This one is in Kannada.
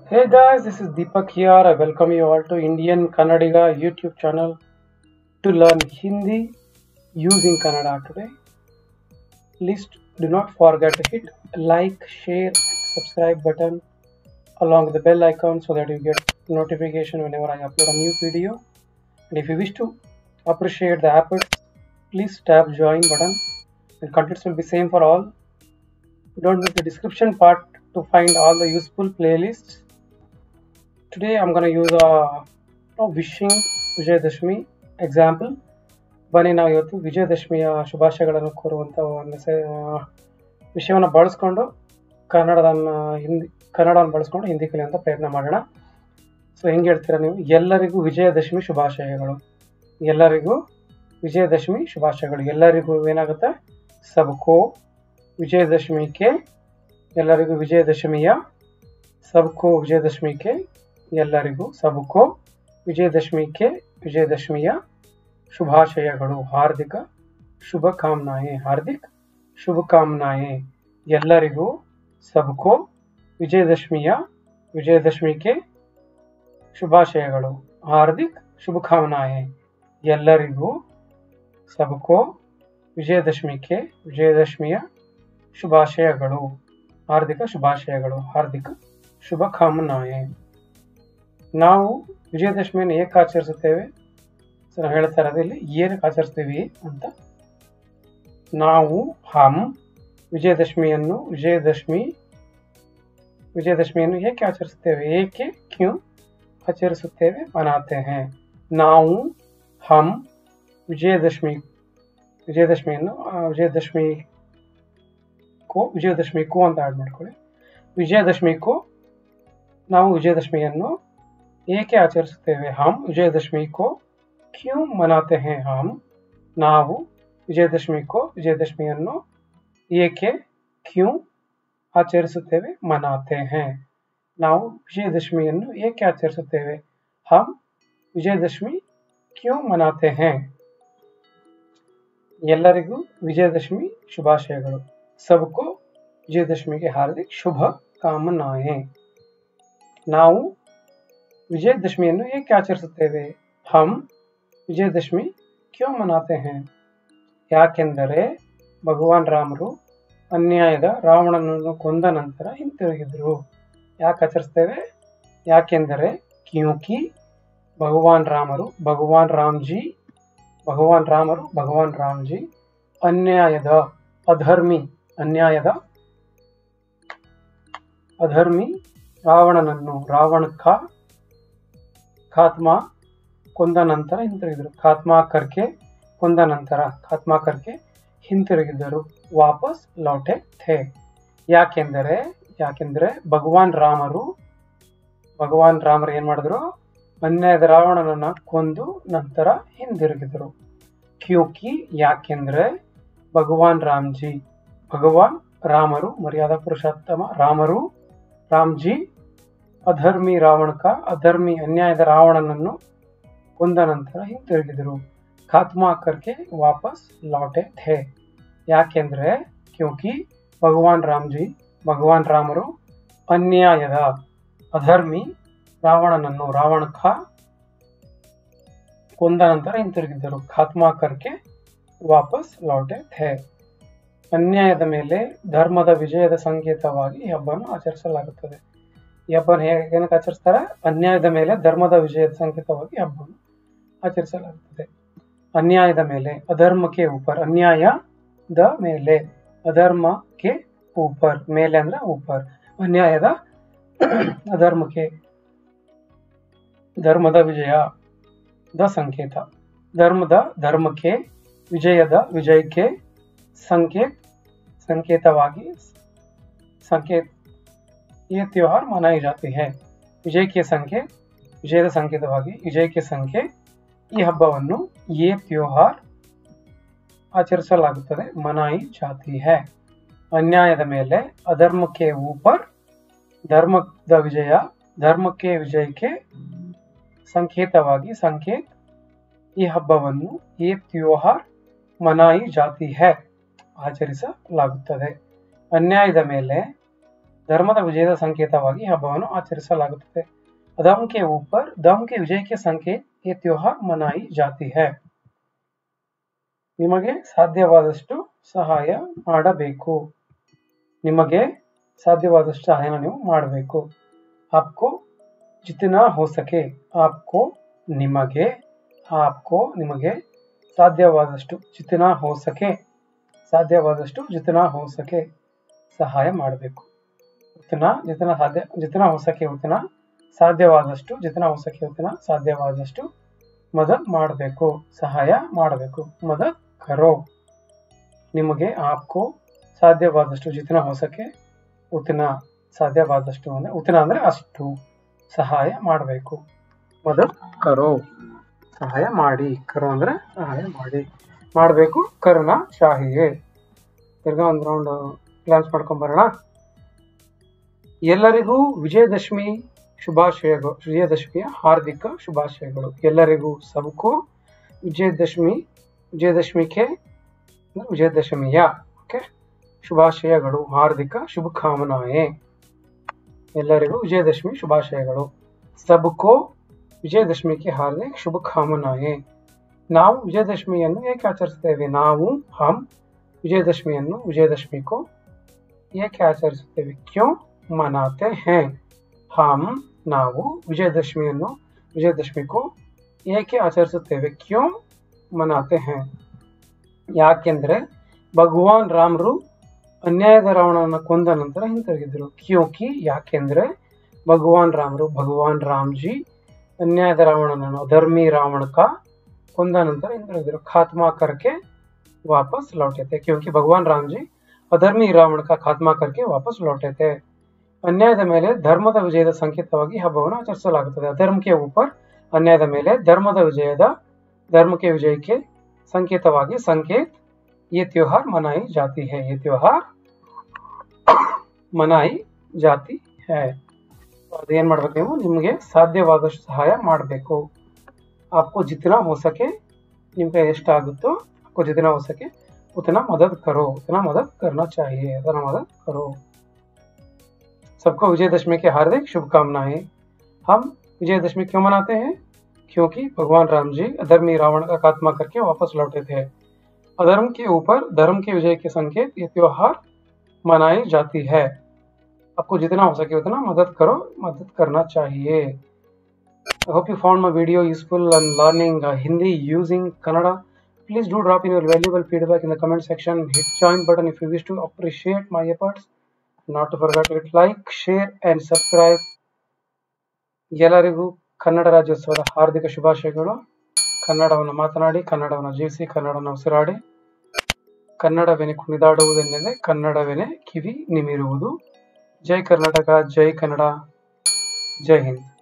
Hey guys, this is Deepak here. I welcome you all to Indian Kannadiga YouTube channel to learn Hindi using Kannada today. Please do not forget to hit like, share, and subscribe button along with the bell icon so that you get notification whenever I upload a new video. And if you wish to appreciate the effort, please tap join button and contents will be same for all. Don't miss the description part to find all the useful playlists. Today I'm gonna use a, a wishing Vijayadashami example ಬನ್ನಿ ನಾವು ಇವತ್ತು ವಿಜಯದಶಮಿಯ ಶುಭಾಶಯಗಳನ್ನು ಕೋರುವಂಥ ಒಂದು ಸೆ ವಿಷಯವನ್ನು ಬಳಸ್ಕೊಂಡು ಕನ್ನಡದನ್ನ ಹಿಂದಿ ಕನ್ನಡವನ್ನು ಬಳಸ್ಕೊಂಡು ಹಿಂದಿ ಕಲಿಯುವಂಥ ಪ್ರಯತ್ನ ಮಾಡೋಣ ಸೊ ಹೆಂಗೆ ಹೇಳ್ತೀರಾ ನೀವು ಎಲ್ಲರಿಗೂ ವಿಜಯದಶಮಿ ಶುಭಾಶಯಗಳು ಎಲ್ಲರಿಗೂ ವಿಜಯದಶಮಿ ಶುಭಾಶಯಗಳು ಎಲ್ಲರಿಗೂ ಏನಾಗುತ್ತೆ ಸಬ್ಕೋ ವಿಜಯದಶಮಿಗೆ ಎಲ್ಲರಿಗೂ ವಿಜಯದಶಮಿಯ ಸಬ್ಕೋ ವಿಜಯದಶಮಿಗೆ ಎಲ್ಲರಿಗೂ ಸಬ್ಕೋ ವಿಜಯದಶಮಿಗೆ ವಿಜಯದಶಮಿಯ ಶುಭಾಶಯಗಳು ಹಾರ್ದಿಕ ಶುಭಕಾಮನಾಯೆ ಹಾರ್ದಿಕ್ ಶುಭಕಾಮನಾಯೆ ಎಲ್ಲರಿಗೂ ಸಬ್ಕೋ ವಿಜಯದಶಮಿಯ ವಿಜಯದಶಮಿಗೆ ಶುಭಾಶಯಗಳು ಹಾರ್ದಿಕ್ ಶುಭಕಾಮನಾಯೆ ಎಲ್ಲರಿಗೂ ಸಬ್ಕೋ ವಿಜಯದಶಮಿಗೆ ವಿಜಯದಶಮಿಯ ಶುಭಾಶಯಗಳು ಹಾರ್ದಿಕ ಶುಭಾಶಯಗಳು ಹಾರ್ದಿಕ ಶುಭಕಾಮನಾಯೆ ನಾವು ವಿಜಯದಶಮಿಯನ್ನು ಏಕೆ ಆಚರಿಸುತ್ತೇವೆ ಸೊ ನಾವು ಹೇಳ್ತಾ ಇರೋದು ಇಲ್ಲಿ ಏನಕ್ಕೆ ಆಚರಿಸ್ತೀವಿ ಅಂತ ನಾವು ಹಮ್ ವಿಜಯದಶಮಿಯನ್ನು ವಿಜಯದಶಮಿ ವಿಜಯದಶಮಿಯನ್ನು ಏಕೆ ಆಚರಿಸುತ್ತೇವೆ ಏಕೆ ಕ್ಯೂ ಆಚರಿಸುತ್ತೇವೆ ಮನಾತೆ ಹೇ ನಾವು ಹಮ್ ವಿಜಯದಶಮಿ ವಿಜಯದಶಮಿಯನ್ನು ಆ, ವಿಜಯದಶಮಿ ಕೋ ವಿಜಯದಶಮಿ ಕೋ ಅಂತ ಆಡ್ ಮಾಡ್ಕೊಳ್ಳಿ ವಿಜಯದಶಮಿ ಕೋ ನಾವು ವಿಜಯದಶಮಿಯನ್ನು ಏಕೆ ಆಚರಿಸುತ್ತೇವೆ ಹಮ್ ವಿಜಯದಶಮಿ ಕೋ ಕ್ಯೂ ಮನಾತೆ ಹೇ ಹಮ್ ನಾವು ವಿಜಯದಶಮಿ ಕೋ ವಿಜಯದಶಮಿಯನ್ನು ಏಕೆ ಕ್ಯೂ ಆಚರಿಸುತ್ತೇವೆ ಮನಾತೆ ಹೇ ನಾವು ವಿಜಯದಶಮಿಯನ್ನು ಏಕೆ ಆಚರಿಸುತ್ತೇವೆ ಹಮ್ ವಿಜಯದಶಮಿ ಕ್ಯೂ ಮನಾತೆ ಹೇ ಎಲ್ಲರಿಗೂ ವಿಜಯದಶಮಿ ಶುಭಾಶಯಗಳು ಸಬ್ಕೋ ವಿಜಯದಶಮಿಗೆ ಹಾರ್ದಿಕ್ ಶುಭ ಕಾಮನಾಯೆ ನಾವು ವಿಜಯದಶಮಿಯನ್ನು ಏಕೆ ಆಚರಿಸುತ್ತೇವೆ ಹಮ್ ವಿಜಯದಶಮಿ ಕ್ಯೂ ಮನಾತೆ ಹೇ ಯಾಕೆಂದರೆ ಭಗವಾನ್ ರಾಮರು ಅನ್ಯಾಯದ ರಾವಣನನ್ನು ಕೊಂದ ನಂತರ ಹಿಂತಿರುಗಿದರು ಯಾಕೆ ಆಚರಿಸ್ತೇವೆ ಯಾಕೆಂದರೆ ಕ್ಯೂಕಿ ಭಗವಾನ್ ರಾಮರು ಭಗವಾನ್ ರಾಮ್ಜಿ ಭಗವಾನ್ ರಾಮರು ಭಗವಾನ್ ರಾಮ್ಜಿ ಅನ್ಯಾಯದ ಅಧರ್ಮಿ ಅನ್ಯಾಯದ ಅಧರ್ಮಿ ರಾವಣನನ್ನು ರಾವಣ ಖಾ ಖಾತ್ಮ ಕೊಂದ ನಂತರ ಹಿಂತಿರುಗಿದರು ಖಾತ್ಮಾ ಕರ್ಕೆ ಕೊಂದ ನಂತರ ಖಾತ್ಮಾ ಕರ್ಕೆ ಹಿಂತಿರುಗಿದರು ವಾಪಸ್ ಲೌಟೆ ಥೇ ಯಾಕೆಂದರೆ ಯಾಕೆಂದರೆ ಭಗವಾನ್ ರಾಮರು ಭಗವಾನ್ ರಾಮರು ಏನ್ ಮಾಡಿದ್ರು ಅನ್ಯಾಯದ ರಾವಣನನ್ನ ಕೊಂದು ನಂತರ ಹಿಂದಿರುಗಿದರು ಕ್ಯೂಕಿ ಯಾಕೆಂದ್ರೆ ಭಗವಾನ್ ರಾಮ್ಜಿ ಭಗವಾನ್ ರಾಮರು ಮರ್ಯಾದಾ ಪುರುಷೋತ್ತಮ ರಾಮರು ರಾಮ್ಜಿ ಅಧರ್ಮಿ ರಾವಣಕ ಅಧರ್ಮಿ ಅನ್ಯಾಯದ ರಾವಣನನ್ನು ಕೊಂದ ನಂತರ ಹಿಂತಿರುಗಿದರು ಖಾತ್ಮಾ ಕರ್ಕೆ ವಾಪಸ್ ಲೌಟೆ ಥೇ ಯಾಕೆಂದ್ರೆ ಕ್ಯೂಕಿ ಭಗವಾನ್ ರಾಮ್ಜಿ ಭಗವಾನ್ ರಾಮರು ಅನ್ಯಾಯದ ಅಧರ್ಮಿ ರಾವಣನನ್ನು ರಾವಣ ಖಾ ಕೊಂದ ನಂತರ ಹಿಂತಿರುಗಿದ್ದರು ಖಾತ್ಮಾ ಕರ್ಕೆ ವಾಪಸ್ ಲೌಟೆ ಥೇ ಅನ್ಯಾಯದ ಮೇಲೆ ಧರ್ಮದ ವಿಜಯದ ಸಂಕೇತವಾಗಿ ಈ ಹಬ್ಬವನ್ನು ಆಚರಿಸಲಾಗುತ್ತದೆ ಈ ಹಬ್ಬನ ಹೇಗೆ ಏನಕ್ಕೆ ಆಚರಿಸ್ತಾರೆ ಅನ್ಯಾಯದ ಮೇಲೆ ಧರ್ಮದ ವಿಜಯದ ಸಂಕೇತವಾಗಿ ಈ ಹಬ್ಬವನ್ನು ಆಚರಿಸಲಾಗುತ್ತದೆ ಅನ್ಯಾಯದ ಮೇಲೆ ಅಧರ್ಮಕ್ಕೆ ಊಪರ್ ಅನ್ಯಾಯದ ಮೇಲೆ ಅಧರ್ಮಕ್ಕೆ ಊಪರ್ ಮೇಲೆ ಅಂದ್ರೆ ಊಪರ್ ಅನ್ಯಾಯದ ಅಧರ್ಮಕ್ಕೆ ಧರ್ಮದ ವಿಜಯ ದ ಸಂಕೇತ ಧರ್ಮದ ಧರ್ಮಕ್ಕೆ ವಿಜಯದ ವಿಜಯಕ್ಕೆ ಸಂಕೇತ ಸಂಕೇತವಾಗಿ संकेत ये त्योहार मनाई जाती है ವಿಜಯ ಕೆ ಸಂಖ್ಯೆ ವಿಜಯದ ಸಂಕೇತವಾಗಿ ವಿಜಯಕ್ಕೆ ಸಂಖ್ಯೆ ಈ ಹಬ್ಬವನ್ನು ಯೇ ತ್ಯೋಹಾರ್ ಆಚರಿಸಲಾಗುತ್ತದೆ ಮನಾಯಿ ಜಾತಿ ಹೈ ಅನ್ಯಾಯದ ಮೇಲೆ ಅಧರ್ಮಕ್ಕೆ ಊಪರ್ ಧರ್ಮದ ವಿಜಯ ಧರ್ಮಕ್ಕೆ ವಿಜಯಕ್ಕೆ ಸಂಕೇತವಾಗಿ ಸಂಕೇತ್ ಈ ಹಬ್ಬವನ್ನು ಈ ತ್ಯೋಹಾರ್ ಮನಾಯಿ ಜಾತಿ ಹೈ ಆಚರಿಸಲಾಗುತ್ತದೆ ಅನ್ಯಾಯದ ಮೇಲೆ ಧರ್ಮದ ವಿಜಯದ ಸಂಕೇತವಾಗಿ ಹಬ್ಬವನ್ನು ಆಚರಿಸಲಾಗುತ್ತದೆ धर्म के ऊपर धर्म के विजय के संकेत ये त्योहार मनाई जाती है ನಿಮಗೆ ಸಾಧ್ಯವಾದಷ್ಟು ಸಹಾಯ ಮಾಡಬೇಕು ನಿಮಗೆ ಸಾಧ್ಯವಾದಷ್ಟು ಸಹಾಯನ ನೀವು ಮಾಡಬೇಕು ಆಪ್ಕೋ ಜಿತನಾ ಹೋ ಸಕೆ ಆಪ್ಕೋ ನಿಮಗೆ ಆಪ್ಕೋ ನಿಮಗೆ ಸಾಧ್ಯವಾದಷ್ಟು ಜಿತನಾ ಹೋ ಸಕೆ ಸಾಧ್ಯವಾದಷ್ಟು ಜಿತನಾ ಹೋ ಸಕೆ ಸಹಾಯ ಮಾಡಬೇಕು ಉತ್ತನ ಜಿತನ ಸಾಧ್ಯ ಜಿತನ ಹೋ ಸಕೆ ಉತ್ತನ ಸಾಧ್ಯವಾದಷ್ಟು ಜಿತನ ಹೋ ಸಕೆ ಉತ್ತನ ಸಾಧ್ಯವಾದಷ್ಟು ಮದದ್ ಮಾಡಬೇಕು ಸಹಾಯ ಮಾಡಬೇಕು ಮದದ್ ಕರೋ ನಿಮಗೆ ಆಪ್ಕೋ ಸಾಧ್ಯವಾದಷ್ಟು ಜಿತನ ಹೋ ಸಕೆ ಉತ್ತನ ಸಾಧ್ಯವಾದಷ್ಟು ಅಂದ್ರೆ ಉತ್ತನ ಅಂದ್ರೆ ಅಷ್ಟು ಸಹಾಯ ಮಾಡಬೇಕು ಮದದ್ ಕರೋ ಸಹಾಯ ಮಾಡಿ ಕರೋ ಅಂದ್ರೆ ಸಹಾಯ ಮಾಡಿ ಮಾಡಬೇಕು ಕರ್ನ ಶಾಹಿಯೇ ತಿರ್ಗಾ ಒಂದು ರೌಂಡ್ ಗ್ಲಾನ್ಸ್ ಮಾಡ್ಕೊಂಡ್ ಬರೋಣ ಎಲ್ಲರಿಗೂ ವಿಜಯದಶಮಿ ಶುಭಾಶಯಗಳು ವಿಜಯದಶಮಿಯ ಹಾರ್ದಿಕ ಶುಭಾಶಯಗಳು ಎಲ್ಲರಿಗೂ ಸಬ್ಕೋ ವಿಜಯದಶಮಿ ವಿಜಯದಶಮಿಗೆ ವಿಜಯದಶಮಿಯ ಓಕೆ ಶುಭಾಶಯಗಳು ಹಾರ್ದಿಕ ಶುಭಕಾಮನಾಯೆ ಎಲ್ಲರಿಗೂ ವಿಜಯದಶಮಿ ಶುಭಾಶಯಗಳು ಸಬ್ಕೋ ವಿಜಯದಶಮಿಗೆ ಹಾರ್ದಿಕ ಶುಭಕಾಮನಾಯೆ ನಾವು ವಿಜಯದಶಮಿಯನ್ನು ಏಕೆ ಆಚರಿಸುತ್ತೇವೆ ನಾವು ಹಮ್ ವಿಜಯದಶಮಿಯನ್ನು ವಿಜಯದಶಮಿಕೋ ಏಕೆ ಆಚರಿಸುತ್ತೇವೆ ಕ್ಯೋ ಮನಾತೆ ಹೇ ಹಮ್ ನಾವು ವಿಜಯದಶಮಿಯನ್ನು ವಿಜಯದಶಮಿಕೋ ಏಕೆ ಆಚರಿಸುತ್ತೇವೆ ಕ್ಯೋ ಮನಾತೆ ಹೇ ಯಾಕೆಂದ್ರೆ ಭಗವಾನ್ ರಾಮರು ಅನ್ಯಾಯದ ರಾವಣನ ಕೊಂದ ನಂತರ ಹಿಂತಿರುಗಿದ್ರು ಕ್ಯೋಕಿ ಯಾಕೆಂದ್ರೆ ಭಗವಾನ್ ರಾಮರು ಭಗವಾನ್ ರಾಮ್ಜಿ ಅನ್ಯಾಯದ ರಾವಣನನ್ನು ಅಧರ್ಮಿ ರಾವಣ का ಕೊಂದ ನಂತರ ಹಿಂತಿರುಗಿದ್ರು खात्मा करके वापस लौटे थे क्योंकि भगवान राम जी ಅಧರ್ಮಿ ರಾವಣ का खात्मा करके वापस लौटे थे ಅನ್ಯಾಯದ ಮೇಲೆ ಧರ್ಮದ ವಿಜಯದ ಸಂಕೇತವಾಗಿ ಹಬ್ಬವನ್ನು ಆಚರಿಸಲಾಗುತ್ತದೆ ಅಧರ್ಮಕ್ಕೆ ಉಪರ್ ಅನ್ಯಾಯದ ಮೇಲೆ ಧರ್ಮದ ವಿಜಯದ ಧರ್ಮಕ್ಕೆ ವಿಜಯಕ್ಕೆ ಸಂಕೇತವಾಗಿ ಸಂಕೇತ್ ये त्योहार मनाई जाती है ये त्योहार ಮನಾಯಿ ಜಾತಿ ಹೇ ಅದೇನ್ ಮಾಡ್ಬೇಕು ನೀವು ನಿಮಗೆ ಸಾಧ್ಯವಾದಷ್ಟು ಸಹಾಯ ಮಾಡಬೇಕು आपको जितना हो सके ನಿಮ್ಗೆ ಎಷ್ಟಾಗುತ್ತೋ आपको जितना हो सके उतना मदद करो उतना मदद करना चाहिए उतना मदद करो सबको विजयदशमी की हार्दिक शुभकामनाएं हम विजयदशमी क्यों मनाते हैं क्योंकि भगवान राम जी अधर्मी रावण का खात्मा करके वापस लौटे थे अधर्म के ऊपर धर्म के विजय के संकेत ये त्योहार मनाई जाती है आपको जितना हो सके उतना मदद करो मदद करना चाहिए I hope you found my video useful and learning uh, Hindi using Kannada. Please do drop in your valuable feedback in the comment section. Hit join button if you wish to appreciate my efforts. Not to forget to hit like, share and subscribe. ಎಲ್ಲರಿಗೂ ಕನ್ನಡ ರಾಜ್ಯೋತ್ಸವದ ಹಾರ್ದಿಕ ಶುಭಾಶಯಗಳು ಕನ್ನಡವನ್ನು ಮಾತನಾಡಿ ಕನ್ನಡವನ್ನು ಜೀವಿಸಿ ಕನ್ನಡವನ್ನು ಉಸಿರಾಡಿ ಕನ್ನಡವೆನೆ ಕುಣಿದಾಡುವುದೆನ್ನೆದೆ ಕನ್ನಡವೆನೆ ಕಿವಿ ನಿಮಿರುವುದು ಜೈ ಕರ್ನಾಟಕ ಜೈ ಕನ್ನಡ ಜೈ ಹಿಂದ್